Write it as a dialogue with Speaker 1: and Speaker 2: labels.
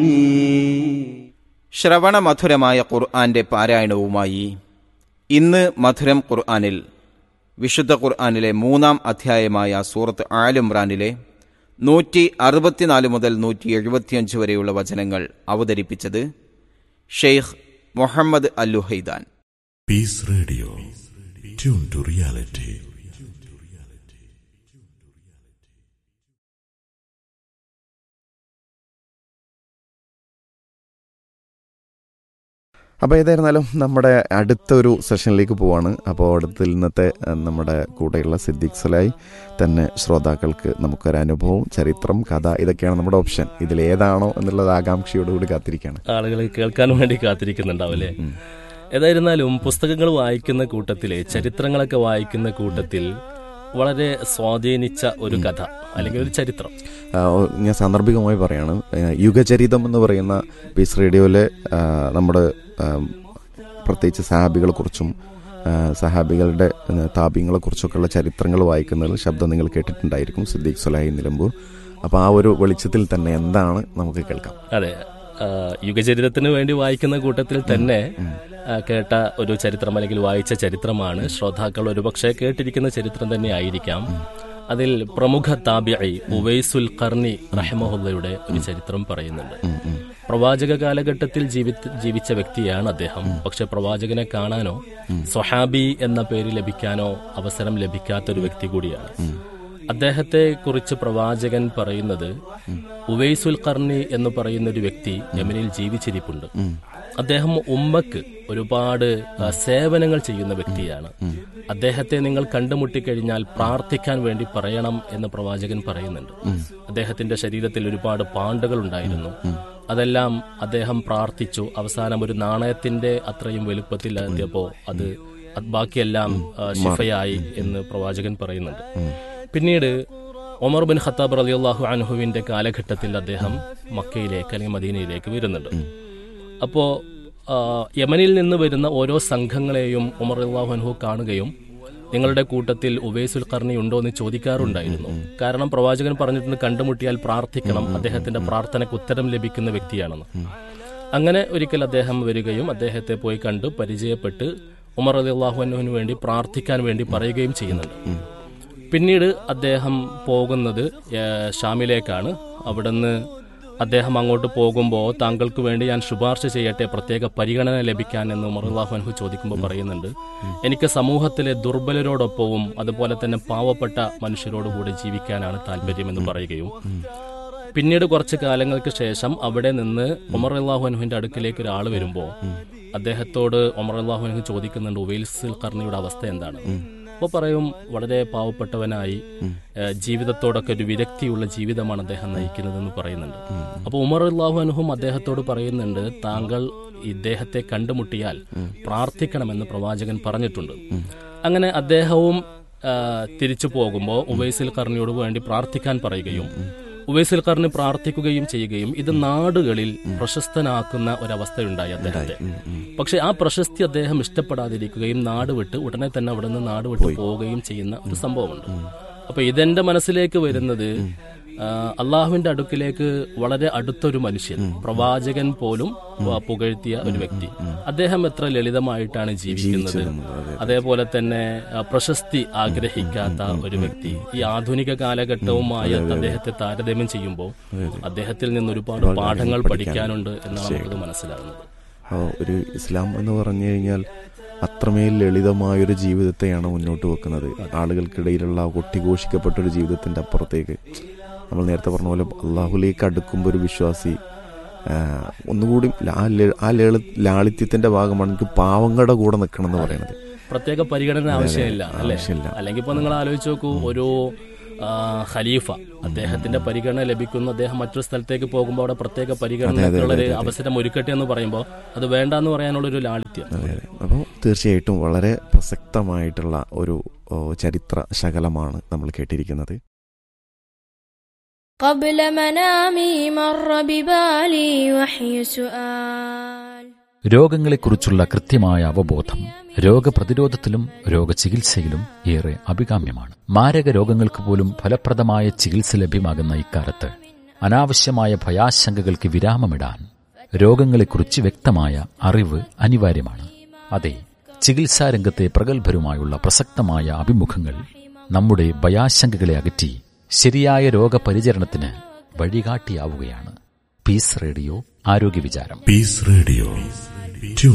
Speaker 1: ശ്രവണമധുരമായ ഖുർആന്റെ പാരായണവുമായി ഇന്ന് മധുരം ഖുർആനിൽ വിശുദ്ധ ഖുർആനിലെ മൂന്നാം അധ്യായമായ സൂറത്ത് ആലിമ്രാനിലെ നൂറ്റി അറുപത്തിനാല് മുതൽ നൂറ്റി എഴുപത്തിയഞ്ച് വരെയുള്ള വചനങ്ങൾ അവതരിപ്പിച്ചത് Sheikh Muhammad അല്ലുഹൈദാൻ
Speaker 2: Peace Radio. Tune to reality.
Speaker 3: അപ്പോൾ ഏതായിരുന്നാലും നമ്മുടെ അടുത്തൊരു സെഷനിലേക്ക് പോവാണ് അപ്പോൾ അടുത്ത ഇന്നത്തെ അഹ്, നമ്മുടെ കൂടെയുള്ള സിദ്ദീഖ് സലായി തന്നെ ശ്രോതാക്കൾക്ക് നമുക്കൊരു അനുഭവം ചരിത്രം കഥ ഇതൊക്കെയാണ് നമ്മുടെ ഓപ്ഷൻ ഇതിൽ ഏതാണോ എന്നുള്ളത് ആകാംക്ഷയോടുകൂടി കാത്തിരിക്കുകയാണ്
Speaker 4: ആളുകൾ കേൾക്കാൻ വേണ്ടി കാത്തിരിക്കുന്നുണ്ടാവും അല്ലേ ഏതായിരുന്നാലും പുസ്തകങ്ങൾ വായിക്കുന്ന കൂട്ടത്തിലെ ചരിത്രങ്ങളൊക്കെ വായിക്കുന്ന കൂട്ടത്തിൽ വളരെ സ്വാധീനിച്ച ഒരു കഥ അല്ലെങ്കിൽ ഒരു ചരിത്രം
Speaker 3: ആ, ഓ- ഞാൻ സാന്ദർഭികമായി പറയാണ് ആ, യുഗചരിതം എന്ന് പറയുന്ന പീസ് റേഡിയോയിലെ ആ, നമ്മുടെ ആ, പ്രത്യേകിച്ച് സഹാബികളെക്കുറിച്ചും ആ, സഹാബികളുടെ ആ, താപ്യങ്ങളെക്കുറിച്ചൊക്കെയുള്ള ചരിത്രങ്ങൾ വായിക്കുന്നതിൽ ശബ്ദം നിങ്ങൾ കേട്ടിട്ടുണ്ടായിരിക്കും സിദ്ദീഖ് സുലാഹി നിലമ്പൂർ അപ്പോൾ ആ ഒരു വെളിച്ചത്തിൽ തന്നെ എന്താണ് നമുക്ക് കേൾക്കാം
Speaker 4: അതെ ആ, യുഗചരിതത്തിന് വേണ്ടി വായിക്കുന്ന കൂട്ടത്തിൽ തന്നെ ആ, കേട്ട ഒരു ചരിത്രം അല്ലെങ്കിൽ വായിച്ച ചരിത്രമാണ് ശ്രോതാക്കൾ ഒരുപക്ഷെ കേട്ടിരിക്കുന്ന ചരിത്രം തന്നെ ആയിരിക്കാം അതിൽ പ്രമുഖ താബിഐ ഉവൈസുൽ കർണി റഹ്മഹുല്ലയുടെ ഒരു ചരിത്രം പറയുന്നുണ്ട് പ്രവാചക കാലഘട്ടത്തിൽ ജീവി- ജീവിച്ച വ്യക്തിയാണ് അദ്ദേഹം പക്ഷെ പ്രവാചകനെ കാണാനോ സ്വഹാബി എന്ന പേര് ലഭിക്കാനോ അവസരം ലഭിക്കാത്ത ഒരു വ്യക്തി കൂടിയാണ് അദ്ദേഹത്തെ കുറിച്ച് പ്രവാചകൻ പറയുന്നത് ഉവൈസുൽ കർണി എന്ന് പറയുന്ന ഒരു വ്യക്തി യമനിൽ ജീവിച്ചിരിപ്പുണ്ട് അദ്ദേഹം ഉമ്മക്ക് ഒരുപാട് ആ, സേവനങ്ങൾ ചെയ്യുന്ന വ്യക്തിയാണ് അദ്ദേഹത്തെ നിങ്ങൾ കണ്ടുമുട്ടിക്കഴിഞ്ഞാൽ പ്രാർത്ഥിക്കാൻ വേണ്ടി പറയണം എന്ന് പ്രവാചകൻ പറയുന്നുണ്ട് അദ്ദേഹത്തിന്റെ ശരീരത്തിൽ ഒരുപാട് പാണ്ടുകൾ ഉണ്ടായിരുന്നു അതെല്ലാം അദ്ദേഹം പ്രാർത്ഥിച്ചു അവസാനം ഒരു നാണയത്തിന്റെ അത്രയും വലുപ്പത്തിൽ എത്തിയപ്പോ അത് അത് ബാക്കിയെല്ലാം ആ, ശിഫയായി എന്ന് പ്രവാചകൻ പറയുന്നുണ്ട് പിന്നീട് ഒമർ ബിൻ ഖത്താബ് റളിയല്ലാഹു അൻഹുവിന്റെ കാലഘട്ടത്തിൽ അദ്ദേഹം മക്കയിലേക്ക് അല്ലെങ്കിൽ മദീനയിലേക്ക് വരുന്നുണ്ട് അപ്പോ ആ, യമനിൽ നിന്ന് വരുന്ന ഓരോ സംഘങ്ങളെയും ഉമർ അള്ളാഹു അൻഹു കാണുകയും നിങ്ങളുടെ കൂട്ടത്തിൽ ഉവൈസുൽ കർണി ഉണ്ടോ എന്ന് ചോദിക്കാറുണ്ടായിരുന്നു കാരണം പ്രവാചകൻ പറഞ്ഞിട്ടുണ്ട് കണ്ടുമുട്ടിയാൽ പ്രാർത്ഥിക്കണം അദ്ദേഹത്തിന്റെ പ്രാർത്ഥനയ്ക്ക് ഉത്തരം ലഭിക്കുന്ന വ്യക്തിയാണെന്ന് അങ്ങനെ ഒരിക്കൽ അദ്ദേഹം വരികയും അദ്ദേഹത്തെ പോയി കണ്ട് പരിചയപ്പെട്ട് ഉമർ അലി അള്ളാഹുവിന് വേണ്ടി പ്രാർത്ഥിക്കാൻ വേണ്ടി പറയുകയും ചെയ്യുന്നുണ്ട് പിന്നീട് അദ്ദേഹം പോകുന്നത് ഏഹ്, ഷാമിലേക്കാണ് അവിടുന്ന് അദ്ദേഹം അങ്ങോട്ട് പോകുമ്പോൾ താങ്കൾക്ക് വേണ്ടി ഞാൻ ശുപാർശ ചെയ്യട്ടെ പ്രത്യേക പരിഗണന ലഭിക്കാൻ എന്ന് ഉമറുല്ലാഹു അൻഹു ചോദിക്കുമ്പോൾ പറയുന്നുണ്ട് എനിക്ക് സമൂഹത്തിലെ ദുർബലരോടൊപ്പവും അതുപോലെ തന്നെ പാവപ്പെട്ട മനുഷ്യരോടുകൂടി ജീവിക്കാനാണ് താല്പര്യമെന്ന് പറയുകയും പിന്നീട് കുറച്ച് കാലങ്ങൾക്ക് ശേഷം അവിടെ നിന്ന് ഉമർ അള്ളാഹു അനുഹിന്റെ അടുക്കിലേക്ക് ഒരാൾ വരുമ്പോൾ അദ്ദേഹത്തോട് ഉമർ അള്ളാഹു അനുഹു ചോദിക്കുന്നുണ്ട് ഉവൈൽസുൽ കർണിയുടെ അവസ്ഥ എന്താണ് അപ്പോൾ പറയും വളരെ പാവപ്പെട്ടവനായി ഏഹ്, ജീവിതത്തോടൊക്കെ ഒരു വിരക്തിയുള്ള ജീവിതമാണ് അദ്ദേഹം നയിക്കുന്നതെന്ന് പറയുന്നുണ്ട് അപ്പോൾ ഉമർ അള്ളാഹു അനുഹും അദ്ദേഹത്തോട് പറയുന്നുണ്ട് താങ്കൾ ഇദ്ദേഹത്തെ കണ്ടുമുട്ടിയാൽ പ്രാർത്ഥിക്കണമെന്ന് പ്രവാചകൻ പറഞ്ഞിട്ടുണ്ട് അങ്ങനെ അദ്ദേഹവും ആ, തിരിച്ചു പോകുമ്പോൾ ഉവൈസിൽ കർണിയോട് വേണ്ടി പ്രാർത്ഥിക്കാൻ പറയുകയും ഉവൈസിൽ കർണി പ്രാർത്ഥിക്കുകയും ചെയ്യുകയും ഇത് നാടുകളിൽ പ്രശസ്തനാക്കുന്ന ഒരവസ്ഥയുണ്ടായി അദ്ദേഹത്തെ പക്ഷെ ആ പ്രശസ്തി അദ്ദേഹം ഇഷ്ടപ്പെടാതിരിക്കുകയും നാട് വിട്ട് ഉടനെ തന്നെ അവിടെ നിന്ന് നാട് വിട്ട് പോവുകയും ചെയ്യുന്ന ഒരു സംഭവമുണ്ട് അപ്പൊ ഇതെന്റെ മനസ്സിലേക്ക് വരുന്നത് ആ, അള്ളാഹുവിന്റെ അടുക്കിലേക്ക് വളരെ അടുത്തൊരു മനുഷ്യൻ പ്രവാചകൻ പോലും ആ, പുകഴ്ത്തിയ ഒരു വ്യക്തി അദ്ദേഹം എത്ര ലളിതമായിട്ടാണ് ജീവിക്കുന്നത് അതേപോലെ തന്നെ ആ, പ്രശസ്തി ആഗ്രഹിക്കാത്ത ഒരു വ്യക്തി ഈ ആധുനിക കാലഘട്ടവുമായി അദ്ദേഹത്തെ താരതമ്യം ചെയ്യുമ്പോൾ അദ്ദേഹത്തിൽ നിന്ന് ഒരുപാട് പാഠങ്ങൾ പഠിക്കാനുണ്ട് എന്നാണ് നമുക്കത് മനസ്സിലാകുന്നത്
Speaker 3: ആ, ഒരു ഇസ്ലാം എന്ന് പറഞ്ഞു കഴിഞ്ഞാൽ അത്രമേൽ ലളിതമായൊരു ജീവിതത്തെയാണ് മുന്നോട്ട് വെക്കുന്നത് ആളുകൾക്കിടയിലുള്ള കൊട്ടിഘോഷിക്കപ്പെട്ട ഒരു ജീവിതത്തിൻ്റെ അപ്പുറത്തേക്ക് നമ്മൾ നേരത്തെ പറഞ്ഞ പോലെ അള്ളാഹുലേക്ക് അടുക്കുമ്പോൾ ഒരു വിശ്വാസി ആ, ഒന്നുകൂടി ആ ലളിത- ആ ലളിത ലാളിത്യത്തിന്റെ ഭാഗമാണ് എനിക്ക് പാവങ്ങളുടെ കൂടെ നിൽക്കണം എന്ന് പറയുന്നത്
Speaker 4: പ്രത്യേക പരിഗണന ആവശ്യമില്ല അല്ലേ
Speaker 3: ആവശ്യമില്ല.
Speaker 4: അല്ലെങ്കിൽ ഇപ്പൊ നിങ്ങൾ ആലോചിച്ച് നോക്കൂ ഒരു ആ, ഖലീഫ അദ്ദേഹത്തിന്റെ പരിഗണന ലഭിക്കുന്നു അദ്ദേഹം മറ്റൊരു സ്ഥലത്തേക്ക് പോകുമ്പോൾ അവിടെ പ്രത്യേക പരിഗണനയ്ക്കുള്ള ഒരു അവസരം ഒരുക്കട്ടെ എന്ന് പറയുമ്പോൾ അത് വേണ്ട എന്ന് പറയാനുള്ള ഒരു ലാളിത്യം
Speaker 3: അപ്പോൾ തീർച്ചയായിട്ടും വളരെ പ്രസക്തമായിട്ടുള്ള ഒരു ഓ, ചരിത്ര ശകലമാണ് നമ്മൾ കേട്ടിരിക്കുന്നത്
Speaker 5: قبل منامي مر ببالي وحي سؤال
Speaker 6: രോഗങ്ങളെക്കുറിച്ചുള്ള കൃത്യമായ അവബോധം രോഗപ്രതിരോധത്തിലും രോഗചികിത്സയിലും ഏറെ അഭികാമ്യമാണ് മാരക രോഗങ്ങൾക്ക് പോലും ഫലപ്രദമായ ചികിത്സ ലഭ്യമാകുന്ന ഇക്കാലത്ത് അനാവശ്യമായ ഭയാശങ്കകൾക്ക് വിരാമമിടാൻ രോഗങ്ങളെക്കുറിച്ച് വ്യക്തമായ അറിവ് അനിവാര്യമാണ് അതെ ചികിത്സാരംഗത്തെ പ്രഗത്ഭരുമായുള്ള പ്രസക്തമായ അഭിമുഖങ്ങൾ നമ്മുടെ ഭയാശങ്കകളെ അകറ്റി ശരിയായ രോഗപരിചരണത്തിന് വഴികാട്ടിയാവുകയാണ് പീസ് റേഡിയോ ആരോഗ്യ വിചാരം
Speaker 2: Peace Radio. Tune